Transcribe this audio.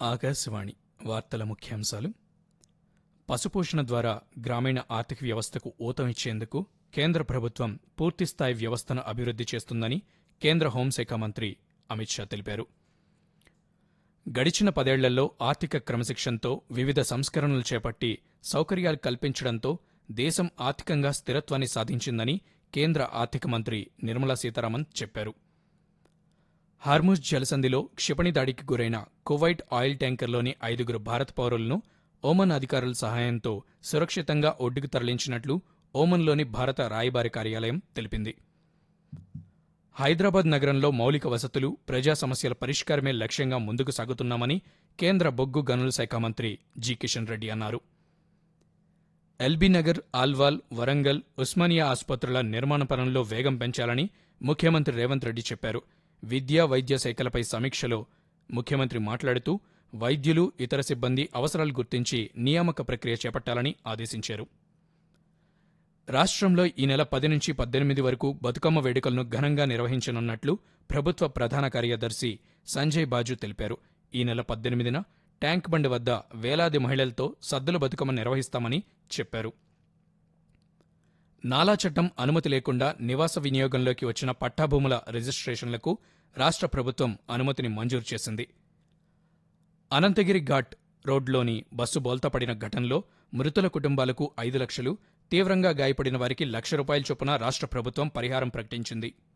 ఆకాశవాణి వార్తల ముఖ్యాంశాలు పశుపోషణ ద్వారా గ్రామీణ ఆర్థిక వ్యవస్థకు ఊతం ఇచ్చేందుకు కేంద్ర ప్రభుత్వం పూర్తిస్థాయి వ్యవస్థను అభివృద్ధి చేస్తుందని కేంద్ర హోంశాఖ మంత్రి అమిత్ షా తెలిపారు గడిచిన పదేళ్లలో ఆర్థిక క్రమశిక్షణతో వివిధ సంస్కరణలు చేపట్టి సౌకర్యాలు కల్పించడంతో దేశం ఆర్థికంగా స్థిరత్వాన్ని సాధించిందని కేంద్ర ఆర్థిక మంత్రి నిర్మలా సీతారామన్ చెప్పారు హార్ముజ్ జలసంధిలో క్షిపణి దాడికి గురైన కువైట్ ఆయిల్ ట్యాంకర్లోని ఐదుగురు భారత పౌరులను ఓమన్ అధికారుల సహాయంతో సురక్షితంగా ఒడ్డుకు తరలించినట్లు ఓమన్లోని భారత రాయబారి కార్యాలయం తెలిపింది హైదరాబాద్ నగరంలో మౌలిక వసతులు ప్రజా సమస్యల పరిష్కారమే లక్ష్యంగా ముందుకు సాగుతున్నామని కేంద్ర బొగ్గు గనుల శాఖ మంత్రి జి కిషన్ రెడ్డి అన్నారు ఎల్బీ నగర్ ఆల్వాల్ వరంగల్ ఉస్మానియా ఆసుపత్రుల నిర్మాణ పనుల్లో వేగం పెంచాలని ముఖ్యమంత్రి రేవంత్ రెడ్డి చెప్పారు విద్యా వైద్య శాఖలపై సమీక్షలో ముఖ్యమంత్రి మాట్లాడుతూ వైద్యులు ఇతర సిబ్బంది అవసరాలు గుర్తించి నియామక ప్రక్రియ చేపట్టాలని ఆదేశించారు రాష్ట్రంలో ఈ నెల పది నుంచి పద్దెనిమిది వరకు బతుకమ్మ వేడుకలను ఘనంగా నిర్వహించనున్నట్లు ప్రభుత్వ ప్రధాన కార్యదర్శి సంజయ్ బాజు తెలిపారు ఈ నెల పద్దెనిమిదిన ట్యాంక్ బండ్ వద్ద వేలాది మహిళలతో సద్దుల బతుకమ్మ నిర్వహిస్తామని చెప్పారు నాలా చట్టం అనుమతి లేకుండా నివాస వినియోగంలోకి వచ్చిన పట్టాభూముల రిజిస్ట్రేషన్లకు రాష్ట్ర ప్రభుత్వం అనుమతిని మంజూరు చేసింది అనంతగిరి ఘాట్ రోడ్లోని బస్సు బోల్తాపడిన ఘటనలో మృతుల కుటుంబాలకు ఐదు లక్షలు తీవ్రంగా గాయపడిన వారికి లక్ష రూపాయల చొప్పున రాష్ట్ర ప్రభుత్వం పరిహారం ప్రకటించింది